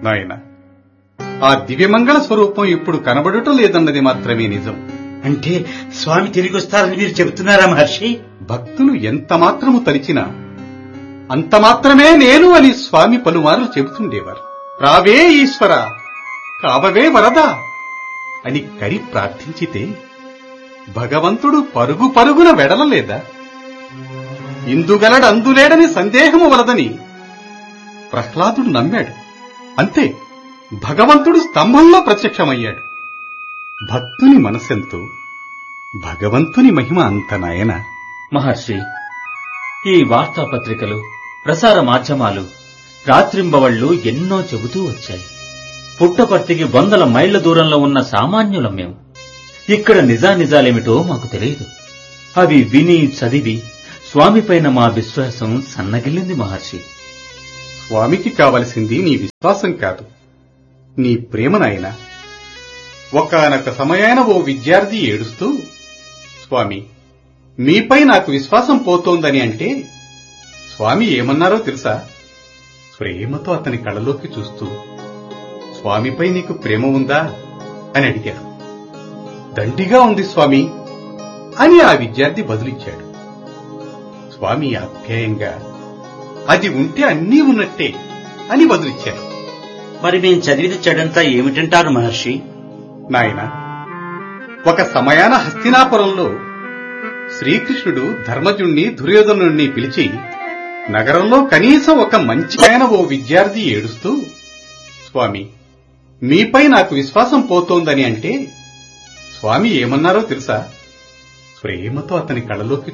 నాయన ఆ దివ్యమంగళ స్వరూపం ఇప్పుడు కనబడటం లేదన్నది మాత్రమే నిజం అంటే స్వామి తిరిగి వస్తారని మీరు చెబుతున్నారా మహర్షి భక్తులు ఎంత మాత్రము తలిచినా అంత మాత్రమే నేను అని స్వామి పలుమార్లు చెబుతుండేవారు రావే ఈశ్వర కావవే వరదా అని కరి ప్రార్థించితే భగవంతుడు పరుగు పరుగున వెడలలేదా ఇందుగలడు అందులేడని సందేహము వలదని ప్రహ్లాదుడు నమ్మాడు అంతే భగవంతుడు స్తంభంలో ప్రత్యక్షమయ్యాడు భక్తుని మనసెంతో భగవంతుని మహిమ అంత నాయన మహర్షి ఈ వార్తాపత్రికలు ప్రసార మాధ్యమాలు రాత్రింబవళ్లు ఎన్నో చెబుతూ వచ్చాయి పుట్టపర్తికి వందల మైళ్ల దూరంలో ఉన్న సామాన్యులం మేము ఇక్కడ నిజానిజాలేమిటో మాకు తెలియదు అవి విని చదివి స్వామిపైన మా విశ్వాసం సన్నగిల్లింది మహర్షి స్వామికి కావలసింది నీ విశ్వాసం కాదు నీ ప్రేమ నాయన ఒకనొక సమయాన ఓ విద్యార్థి ఏడుస్తూ స్వామి మీపై నాకు విశ్వాసం పోతోందని అంటే స్వామి ఏమన్నారో తెలుసా ప్రేమతో అతని కళ్ళలోకి చూస్తూ స్వామిపై నీకు ప్రేమ ఉందా అని అడిగారు దండిగా ఉంది స్వామి అని ఆ విద్యార్థి బదులిచ్చాడు స్వామి ఆప్యాయంగా అది ఉంటే అన్నీ ఉన్నట్టే అని బదులిచ్చారు మరి మేము చదివిన చెడంతా ఏమిటంటారు మహర్షి నాయన ఒక సమయాన హస్తినాపురంలో శ్రీకృష్ణుడు ధర్మజుణ్ణి దుర్యోధనుణ్ణి పిలిచి నగరంలో కనీసం ఒక మంచిమైన ఓ విద్యార్థి ఏడుస్తూ స్వామి మీపై నాకు విశ్వాసం పోతోందని అంటే స్వామి ఏమన్నారో తెలుసా ప్రేమతో అతని కళ్ళలోకి